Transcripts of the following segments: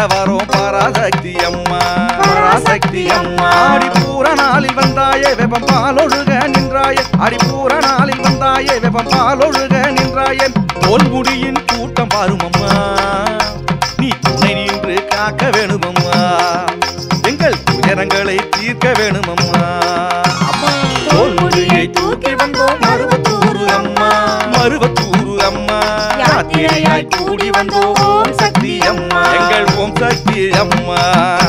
வரோம் பராசக்தி அம்மா பராசக்தி அம்மா அடி பூர நாளில் வந்தாயே வெப்பம் பாலொழுக நின்றாயே அடி பூர நாளில் வந்தாயே வெப்பம் பாலொழுக நின்றாயே பொன்முடியின் கூட்டம் பாரும் அம்மா நீ துணை நின்று காக்க வேணுமம்மா எங்கள் துயரங்களை தீர்க்க வேணுமம்மா அம்மா பொன்முடியை தூக்கி வந்தோம் மருவத்தூரு அம்மா மருவத்தூரு அம்மா யாத்திரையாய் கூடி வந்தோம் ஓம் சக்தி அம்மா எங்கள் ஓம் சக்தி அம்மா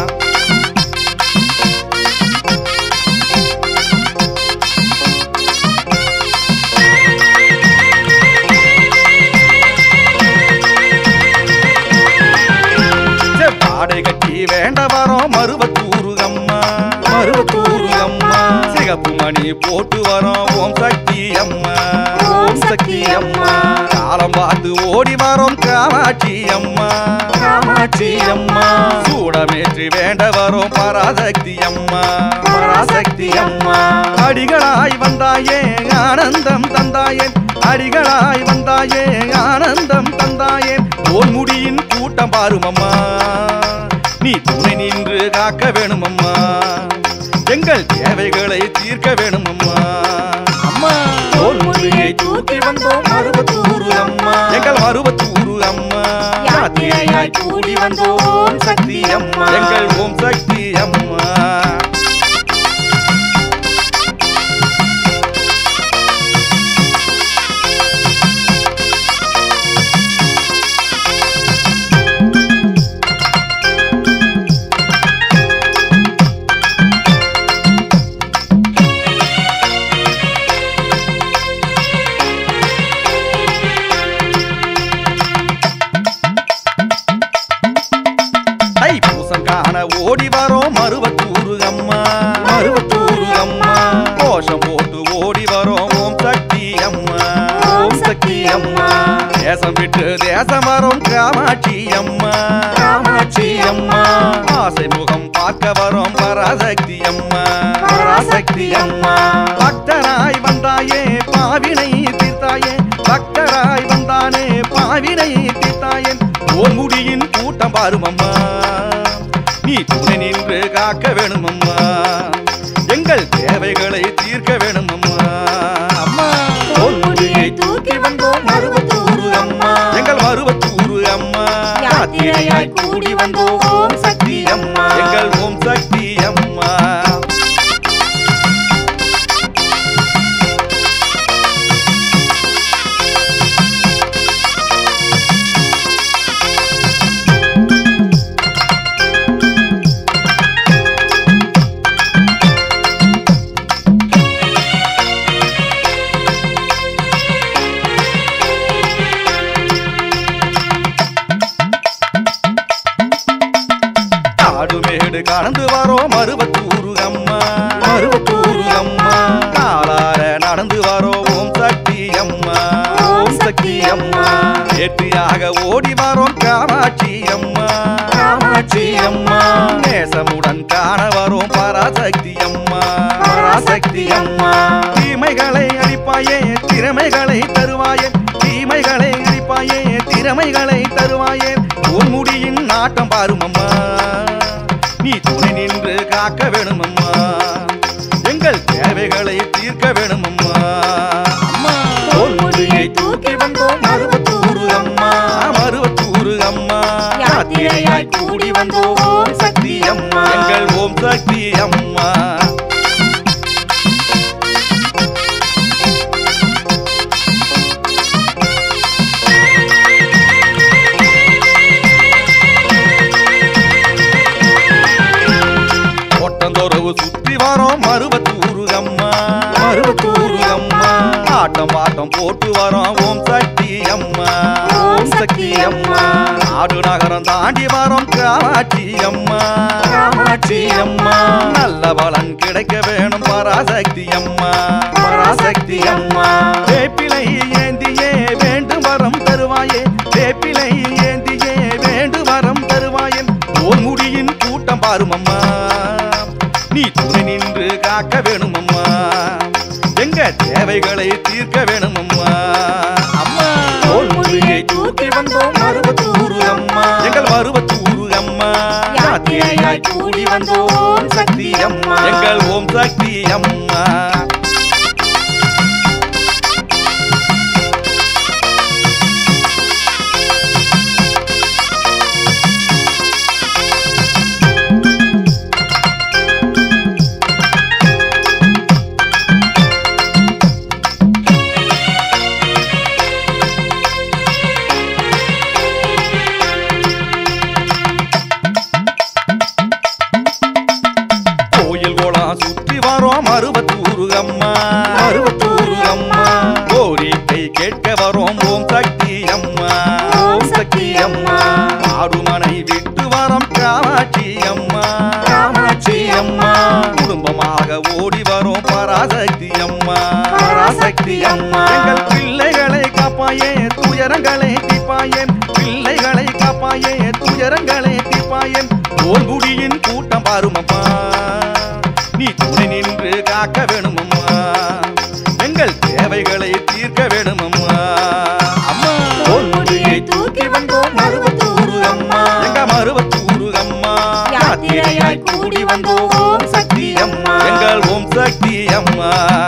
பாடை கட்டி வேண்ட வரோம் மருவத்தூரு அம்மா மருவத்தூரு அம்மா சிகப்பு மணி போட்டு வரோம் ஓம் சக்தி அம்மா ஓம் சக்தி அம்மா காலம் பார்த்து ஓடி வரோம் காமாட்சி அம்மா காமாட்சி அம்மா சூடமேற்றி வேண்ட வரோம் பராசக்தி அம்மா பராசக்தி அம்மா அடிகளாய் வந்தாயே ஆனந்தம் தந்தாயே அடிகளாய் வந்தாயே ஆனந்தம் தந்தாயே ஓர் முடியின் கூட்டம் பாருமம்மா நீ துணை நின்று காக்க வேணுமம்மா எங்கள் தேவைகளை தீர்க்க வேணுமம்மா அம்மா ஓர் முடியை தூக்கி வந்தோம் மருவத்தூரு அம்மா எங்கள் மருவத்தூரு அம்மா யாத்திரையாய் கூடி வந்தோம் ஓம் சக்தி அம்மா எங்கள் ஓம் சக்தி அம்மா ஐ பூசம் காண ஓடி வரோம் மருவத்தூரு அம்மா மருவத்தூரு அம்மா கோஷம் போட்டு ஓடி வரோம் ஓம் சக்தி அம்மா ஓம் சக்தி அம்மா தேசம் விட்டு தேசம் வரோம் காமாட்சி அம்மா காமாட்சி அம்மா ஆசை முகம் பார்க்க வரோம் பராசக்தி அம்மா பராசக்தி அம்மா பக்தராய் வந்தாயே பாவினை தீர்த்தாயே பக்தராய் வந்தானே பாவினை தீர்த்தாயே ஓர் முடியின் கூட்டம் பாருமம்மா நீ துணை நின்று காக்க வேணுமம்மா எங்கள் தேவைகளை தீர்க்க வேணுமம்மா அம்மா ஓர் முடியை தூக்கி வந்தோம் மருவத்தூரு அம்மா எங்கள் மருவத்தூரு அம்மா யாத்திரையாய் கூடி வந்தோம் ஓம் சக்தி அம்மா எங்கள் ஓம் சக்தி அம்மா காடு மேடு கடந்து வரோம் மருவத்தூரு அம்மா மருவத்தூரு அம்மா காலார நடந்து வரோம் ஓம் சக்தி அம்மா ஓம் சக்தி அம்மா ஏற்றியாக ஓடி வரோம் காமாட்சி அம்மா காமாட்சி அம்மா நேசமுடன் காண வரோம் பராசக்தி அம்மா பராசக்தி அம்மா தீமைகளை அழிப்பாயே திறமைகளை தருவாயே தீமைகளை அழிப்பாயே திறமைகளை தருவாயே உன் முடியின் நாட்டம் பாரும் அம்மா நீ துணை நின்று காக்க வேணுமம்மா எங்கள் தேவைகளை தீர்க்க வேணுமம்மா அம்மா உன் முடியை தூக்கி வந்தோம் மருவத்தூரு அம்மா மருவத்தூரு அம்மா யாத்திரையாய் கூடி வந்தோம் ஓம் சக்தி அம்மா எங்கள் ஓம் சக்தி அம்மா ஒட்டந்தொரவு சுத்தி வரோம் மருவத்தூரு அம்மா மருவத்தூரு அம்மா ஆட்டம் பாட்டம் போட்டு வரோம் ஓம் சக்தி அம்மா ஓம் சக்தி அம்மா நாடு நகரம் தாண்டி வரோம் காமாட்சி அம்மா காமாட்சி அம்மா நல்ல பலன் கிடைக்க வேணும் பராசக்தி அம்மா பராசக்தி அம்மா வேப்பிலை ஏந்தியே வேண்டும் வரம் தருவாயே வேப்பிலை ஏந்தியே வேண்டும் வரம் தருவாயே ஓர் முடியின் கூட்டம் பாரும் அம்மா நீ துணை நின்று காக்க வேணும் அம்மா எங்க தேவைகளை தீர்க்க வேணும் அம்மா அம்மா ஓர் முடியை தூக்கி வந்தோம் மருவத்தூரு அம்மா எங்கள் மருவத்தூரு அம்மா யாத்திரையாய் கூடி வந்தோம் சக்தி அம்மா எங்கள் ஓம் சக்தி அம்மா கோயில் குளம் சுற்றி வரோம் அறுபத்தூரு அம்மா அறுபத்தூரு அம்மா கோரிக்கை கேட்க வரோம் ஓம் சக்தி அம்மா ஓம் சக்தி அம்மா ஆறுமனை விட்டு வரோம் காமாட்சி அம்மா காமாட்சி அம்மா குடும்பமாக ஓடி வரோம் பராசக்தி அம்மா பராசக்தி அம்மா எங்கள் பிள்ளைகளை காப்பாயே துயரங்களை தீப்பாயேன் பிள்ளைகளை காப்பாயே துயரங்களை தீப்பாயேன் தோல்குடியின் கூட்டம் பாருமம்மா நீ துணை நின்று காக்க வேணுமம்மா எங்கள் தேவைகளை தீர்க்க வேணுமம்மா அம்மா தோல்முடியை தூக்கி வந்தோம் அறுபத்தூரு அம்மா எங்க மருவத்தூரு அம்மா யாத்திரையாய் கூடி வந்தோம் ஓம் சக்தி அம்மா எங்கள் ஓம் சக்தி அம்மா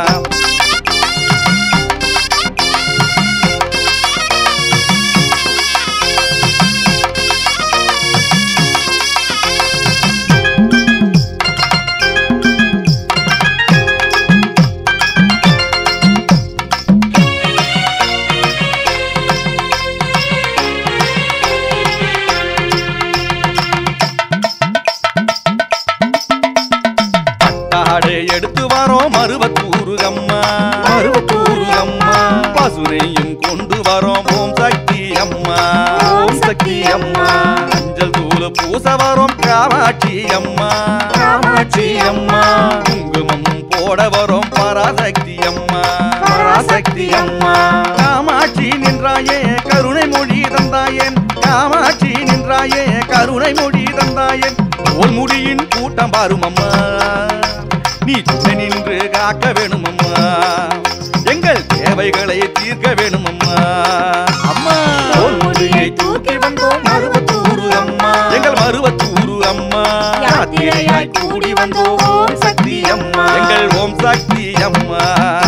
பட்டாடு எடுத்து வரோம் மருவத்தூரு அம்மா மருவத்தூரு அம்மா பசுனையும் கொண்டு வரோம் ஓம் சக்தி அம்மா ஓம் சக்தி அம்மா மஞ்சள் தூள் பூச வரோம் காமாட்சி அம்மா காமாட்சி அம்மா குங்குமம் போட வரோம் பராசக்தி அம்மா பராசக்தி அம்மா காமாட்சி நின்றாயே கருணை மொழி தந்தாயேன் காமாட்சி நின்றாயே கருணை மொழி தந்தாயேன் தோல் முடியின் கூட்டம் பாரும் அம்மா நீ துணை நின்று காக்க வேணும் அம்மா எங்கள் தேவைகளை தீர்க்க வேணும் அம்மா அம்மா தோல்முடியை தூக்கி வந்தோம் அறுபத்தூரு அம்மா எங்கள் மருவத்தூரு அம்மா யாத்திரையாய் கூடி வந்தோம் ஓம் சக்தி அம்மா எங்கள் ஓம் சக்தி அம்மா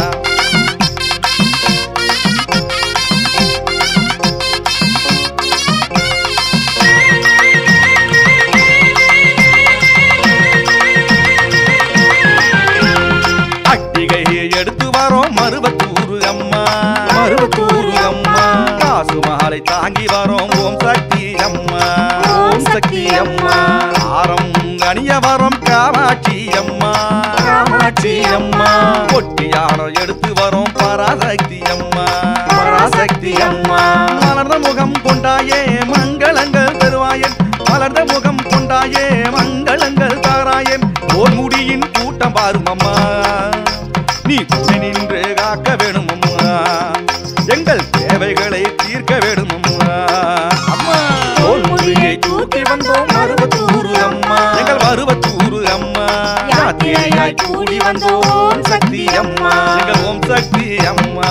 அட்டிகை எடுத்து வரோம் மருவத்தூரு அம்மா மருவத்தூரு அம்மா காசு மாலை தாங்கி வரோம் ஓம் சக்தி அம்மா ஓம் சக்தி அம்மா ஆரம் அணிய வரோம் காமாட்சி அம்மா காமாட்சி அம்மா பொட்டியானம் எடுத்து வரோம் பராசக்தி அம்மா பராசக்தி அம்மா மலர்ந்த முகம் கொண்டாயே மங்களங்கள் தருவாயன் மலர்ந்த முகம் கொண்டாயே மங்களங்கள் தாராயன் ஓர் முடியின் கூட்டம் பாரும் அம்மா நீ துணை நின்று காக்க வேணும் அம்மா எங்கள் தேவைகளை தீர்க்க வேணும் அம்மா அம்மா தோல்முடியை தூக்கி வந்தோம் அறுபத்தூரு அம்மா எங்கள் மருவத்தூரு அம்மா யாத்திரையாய் கூடி வந்தோம் ஓம் சக்தி அம்மா எங்கள் ஓம் சக்தி அம்மா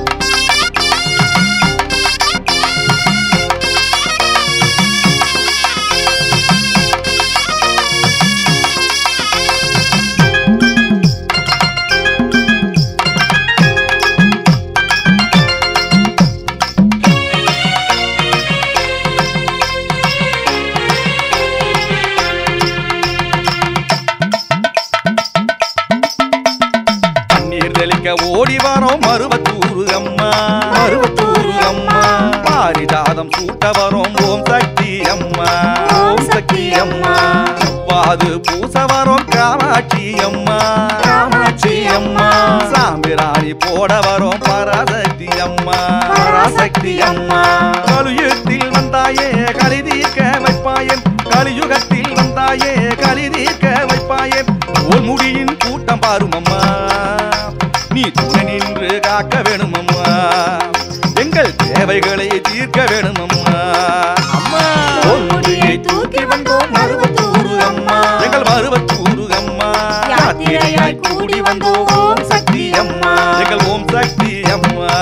தண்ணீர் தெளிக்க ஓடி வரோம் மருவத்தூரு அம்மா மருவத்தூரு அம்மா பாரிஜாதம் சூட்ட வரோம் ஓம் சக்தி அம்மா ஓம் சக்தி அம்மா செவ்வாது பூச வரோம் காமாட்சி அம்மா காமாட்சி அம்மா சாம்பிராணி போட வரோம் பராசக்தி அம்மா பராசக்தி அம்மா கலியுகத்தில் வந்தாயே கலி தீர்க்க வைப்பாயன் கலியுகத்தில் வந்தாயே கலி தீர்க்க வைப்பாயன் ஓர் முடியின் கூட்டம் பாரும் அம்மா நீ துணை நின்று காக்க வேணும் அம்மா எங்கள் தேவைகளை தீர்க்க வேணும் அம்மா அம்மா தோல்முடியை தூக்கி வந்தோம் அறுபத்தூரு அம்மா எங்கள் மருவத்தூரு அம்மா யாத்திரையாய் கூடி வந்தோம் ஓம் சக்தி அம்மா எங்கள் ஓம் சக்தி அம்மா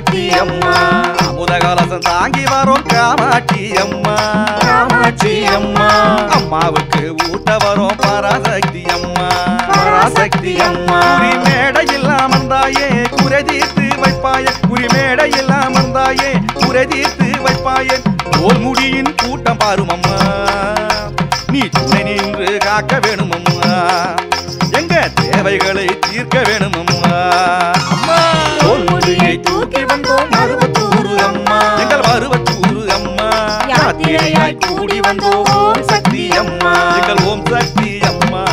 சக்தி அம்மா அமுத கலசம் தாங்கி வரும் காமாட்சி அம்மா காமாட்சி அம்மா அம்மாவுக்கு ஊட்ட வரும் பராசக்தி அம்மா பராசக்தி அம்மா குறி மேடையில் அமர்ந்தாயே குறை தீர்த்து வைப்பாயே குறி மேடையில் அமர்ந்தாயே குறை தீர்த்து வைப்பாயே தோல் முடியின் கூட்டம் பாரும் அம்மா நீ துணை நின்று காக்க வேணும் அம்மா எங்க தேவைகளை தீர்க்க வேணும் அம்மா அம்மா தோல்முடியை தூக்கி வந்தோம் மருவத்தூரு அம்மா எங்கள் மருவத்தூரு அம்மா யாத்திரையாய் கூடி வந்தோம் ஓம் சக்தி அம்மா எங்கள் ஓம் சக்தி அம்மா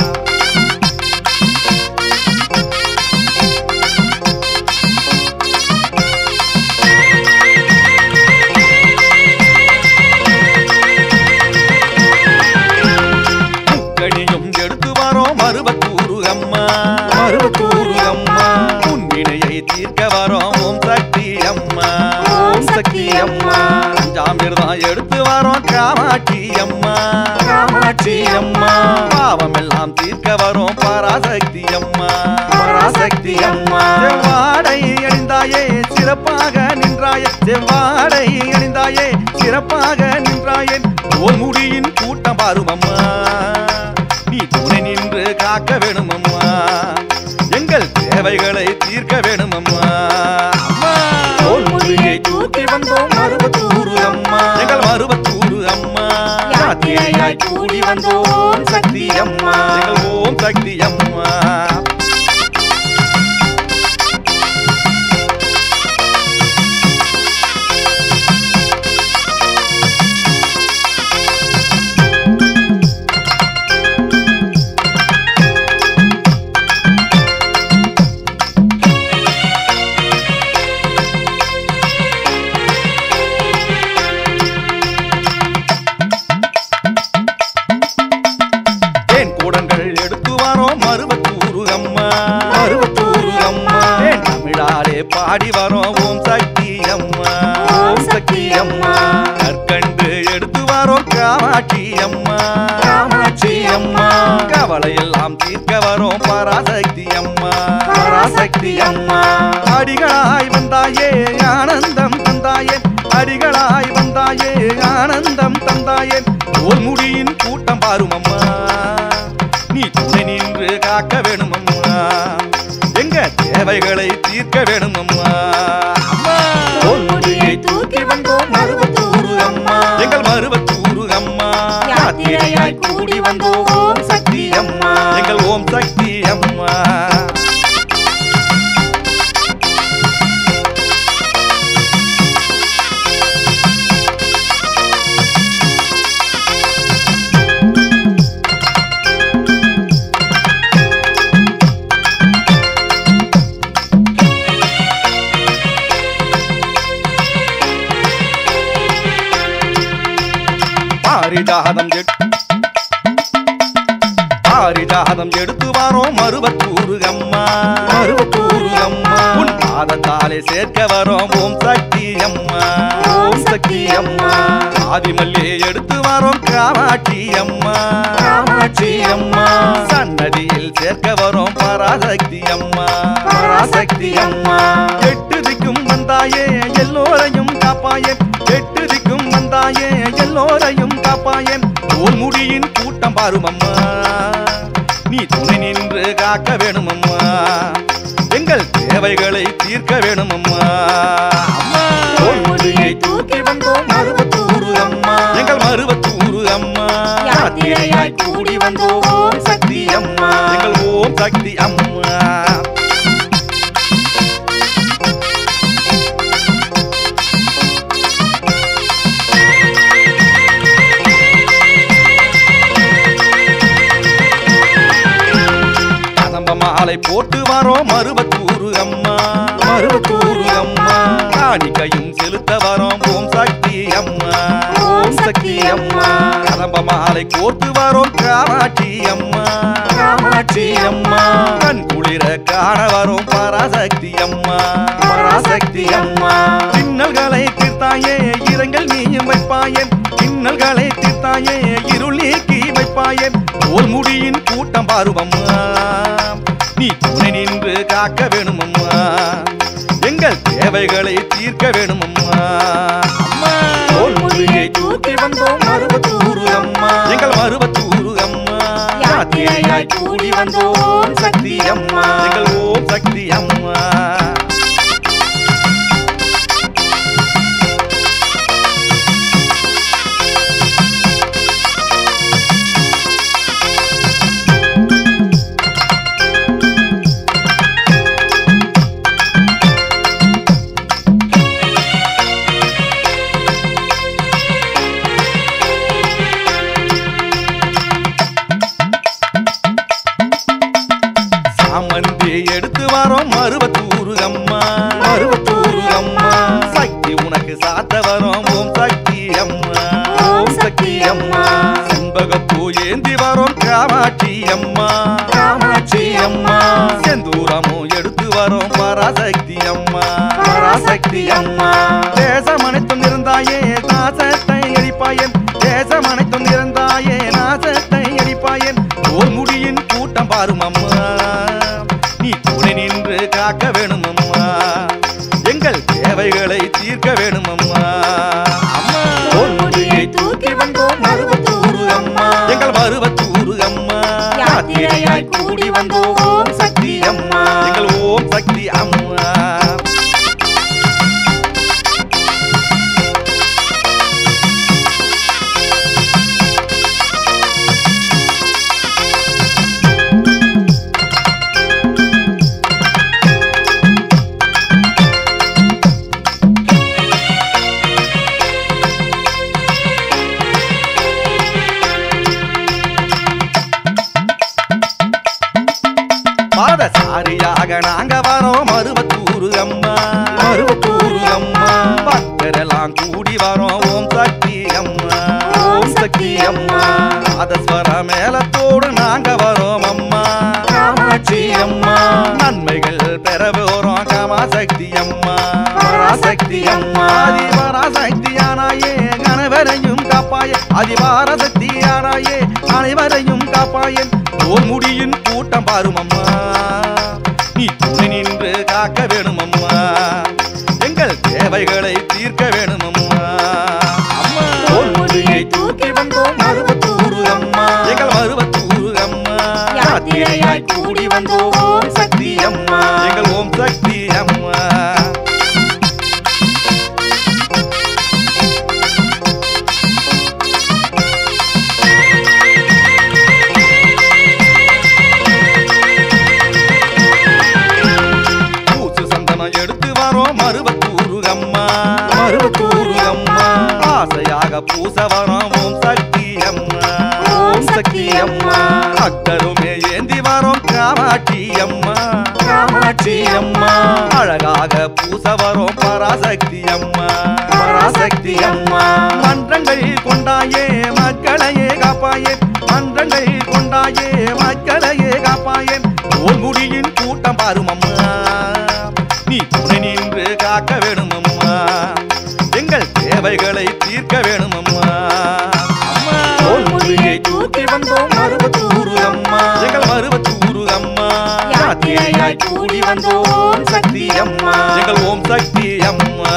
முக்கணியும் எடுத்து வரோம் மருவத்தூரு அம்மா மருவத்தூரு அம்மா முன்வினையை தீர்க்க வரோம் ஓம் சக்தி அம்மா ஓம் சக்தி அம்மா பஞ்சாமிர்தம் எடுத்து வரோம் காமாட்சி அம்மா காமாட்சி அம்மா பாவம் எல்லாம் தீர்க்க வரோம் பராசக்தி அம்மா பராசக்தி அம்மா செவ்வாடை அணிந்தாயே சிறப்பாக நின்றாயே செவ்வாடை அணிந்தாயே சிறப்பாக நின்றாயே தோல் முடியின் கூட்டம் பாரும் அம்மா நீ துணை நின்று காக்க வேணும் அம்மா எங்கள் தேவைகளை தீர்க்க வேணும் அம்மா அம்மா தோல்முடியை தூக்கி வந்தோம் மருவத்தூரு அம்மா எங்கள் மருவத்தூரு அம்மா யாத்திரையாய் கூடி வந்தோம் ஓம் சக்தி அம்மா எங்கள் ஓம் சக்தி அம்மா தேன் கூடங்கள் எடுத்து வரோம் மருவத்தூரு அம்மா மருவத்தூரு அம்மா தேன் தமிழாலே பாடி வரோம் ஓம் சக்தி அம்மா ஓம் சக்தி அம்மா கற்கண்டு எடுத்து வரோம் காமாட்சி அம்மா காமாட்சி அம்மா கவலை எல்லாம் தீர்க்க வரோம் பராசக்தி அம்மா பராசக்தி அம்மா அடிகளாய் வந்தாயே ஆனந்தம் தந்தாயே அடிகளாய் வந்தாயே ஆனந்தம் தந்தாயே தோல் முடியின் கூட்டம் பாரும் அம்மா நீ துணை நின்று காக்க வேணும் அம்மா எங்க தேவைகளை தீர்க்க வேணும் அம்மா அம்மா தோல்முடியை தூக்கி வந்தோம் மருவத்தூரு அம்மா எங்கள் மருவத்தூரு அம்மா யாத்திரையாய் கூடி வந்தோம் ஓம் சக்தி அம்மா எங்கள் ஓம் சக்தி அம்மா பாரிஜாதம் எடு பாரிஜாதம் எடுத்து வரோம் மருவத்தூரு அம்மா மருவத்தூரு அம்மா உன் பாதத்தாலே சேர்க்க வரோம் ஓம் சக்தி அம்மா ஓம் சக்தி அம்மா ஆதிமல்லே எடுத்து வரோம் காமாட்சி அம்மா காமாட்சி அம்மா சன்னதியில் சேர்க்க வரோம் பராசக்தி அம்மா பராசக்தி அம்மா எட்டு திக்கும் வந்தாயே எல்லோரையும் காப்பாயே எட்டு திக்கும் வந்தாயே எல்லோரையும் காப்பாயே தோல் முடியின் கூட்டம் பாரும் அம்மா நீ துணை நின்று காக்க வேணும் அம்மா எங்கள் தேவைகளை தீர்க்க வேணும் அம்மா அம்மா தோல்முடியை தூக்கி வந்தோம் மருவத்தூரு அம்மா எங்கள் மருவத்தூரு அம்மா யாத்திரையாய் கூடி வந்தோம் ஓம் சக்தி அம்மா எங்கள் ஓம் சக்தி அம்மா கதம்ப மாலை போட்டு வரோம் மருவத்தூரு அம்மா மருவத்தூரு அம்மா காணிக்கையும் செலுத்த வரோம் ஓம் சக்தி அம்மா ஓம் சக்தி அம்மா கதம்ப மாலை கோர்த்து வரோம் காமாட்சி அம்மா காமாட்சி அம்மா கண் குளிர காண வரும் பராசக்தி அம்மா பராசக்தி அம்மா இன்னல்களை தீர்த்தாயே இரங்கல் நீயும் வைப்பாயே இன்னல்களை தீர்த்தாயே இருள் நீக்கி வைப்பாயே தோல் முடியின் கூட்டம் பாருவம்மா நீ துணை நின்று காக்க வேணும் அம்மா எங்கள் தேவை தேவைகளை தீர்க்க வேணும் அம்மா அம்மா பொன்முடியை தூக்கி வந்தோம் மருவத்தூரு அம்மா எங்கள் மருவத்தூரு அம்மா யாத்திரையாய் கூடி வந்தோம் ஓம் சக்தி அம்மா எங்கள் ஓம் சக்தி அம்மா சாமந்தி எடுத்து வரோம் மருவத்தூரு அம்மா மருவத்தூரு அம்மா சக்தி உனக்கு சாத்த வரோம் ஓம் சக்தி அம்மா ஓம் சக்தி அம்மா செண்பகப்பூ ஏந்தி வரோம் காமாட்சி அம்மா காமாட்சி அம்மா செந்தூரமும் எடுத்து வரோம் பராசக்தி அம்மா பராசக்தி அம்மா தேசம் அனைத்தும் இருந்தாயே நாசத்தை எரிப்பாயன் தேசம் அனைத்தும் இருந்தாயே நாசத்தை எரிப்பாயன் ஓர் முடியின் கூட்டம் பாரும் அம்மா நீ துணை நின்று காக்க வேணும் அம்மா எங்கள் தேவைகளை தீர்க்க வேணும் அம்மா அம்மா பொன்முடியை தூக்கி வந்தோம் மருவத்தூரு அம்மா எங்கள் மருவத்தூரு அம்மா யாத்திரையாய் கூடி வந்தோம் ஓம் சக்தி அம்மா எங்கள் ஓம் சக்தி அம்மா பாதசாரியாக நாங்க வரோம் மருவத்தூரு அம்மா மருவத்தூரு அம்மா பக்தரெல்லாம் கூடி வரோம் ஓம் சக்தி அம்மா ஓம் சக்தி அம்மா பாதஸ்வர மேலத்தோடு நாங்க வரோம் அம்மா காமாட்சி அம்மா நன்மைகள் பெற போறோம் காமாசக்தி அம்மா பராசக்தி அம்மா அதிபராசக்தியானாயே கணவரையும் காப்பாயே அதிபாரசக்தியானாயே அனைவரையும் காப்பாயன் ஓர் முடியின் கூட்டம் பாரும் அம்மா நீ துணை நின்று காக்க வேணும் அம்மா எங்கள் தேவைகளை தீர்க்க வேணும் அம்மா அம்மா பொன்முடியை தூக்கி வந்தோம் மருவத்தூரு அம்மா எங்கள் மருவத்தூரு அம்மா யாத்திரையாய் கூடி வந்தோம் ஓம் சக்தி அம்மா எங்கள் ஓம் சக்தி அம்மா பூசு சந்தனம் எடுத்து வரோம் மருவத்தூரு அம்மா மருவத்தூரு அம்மா ஆசையாக பூச வரோம் ஓம் சக்தி அம்மா ஓம் சக்தி அம்மா அக்கருமே ஏந்தி வரோம் காமாட்சி அம்மா காமாட்சி அம்மா அழகாக பூச வரோம் பராசக்தி அம்மா பராசக்தி அம்மா மன்றங்கள் கொண்டாயே மக்களையே காப்பாயே மன்றங்கள் கொண்டாயே மக்களையே காப்பாயே ஓர் முடியின் கூட்டம் பாரும் அம்மா நீ துணை நின்று காக்க வேணும் அம்மா எங்கள் தேவைகளை தீர்க்க வேணும் அம்மா அம்மா பொன்முடியை தூக்கி வந்தோம் மருவத்தூரு அம்மா எங்கள் மருவத்தூரு அம்மா யாத்திரையாய் கூடி வந்தோம் ஓம் சக்தி அம்மா எங்கள் ஓம் சக்தி அம்மா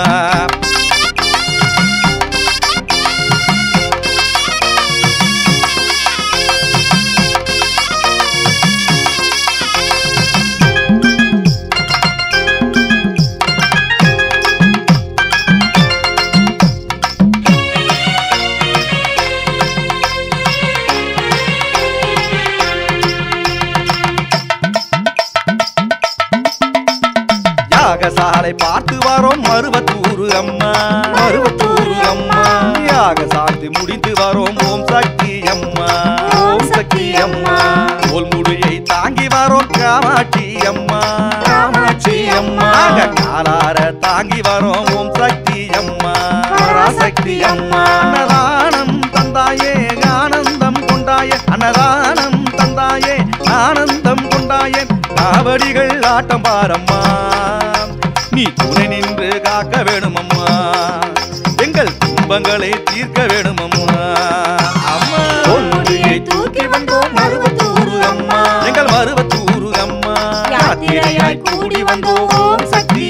யாகசாலை பார்த்து வரோம் மருவத்தூரு அம்மா மருவத்தூரு அம்மா யாக சாந்தி முடிந்து வரோம் ஓம் சக்தி அம்மா ஓம் சக்தி அம்மா ஓல் முடியை தாங்கி வரோம் காமாட்சி அம்மா காமாட்சி அம்மா நாங்க காலார தாங்கி வரோம் ஓம் சக்தி அம்மா பராசக்தி அம்மா அன்னதானம் தந்தாயே ஆனந்தம் கொண்டாயே அன்னதானம் தந்தாயே ஆனந்தம் கொண்டாயே காவடிகள் ஆட்டம் பாரம்மா நீ துணை நின்று காக்க வேணும் அம்மா எங்கள் துன்பங்களை தீர்க்க வேணும் அம்மா அம்மா பொன்முடியை தூக்கி வந்தோம் மருவத்தூரு அம்மா எங்கள் மருவத்தூரு அம்மா யாத்திரையாய் கூடி வந்தோம் ஓம் சக்தி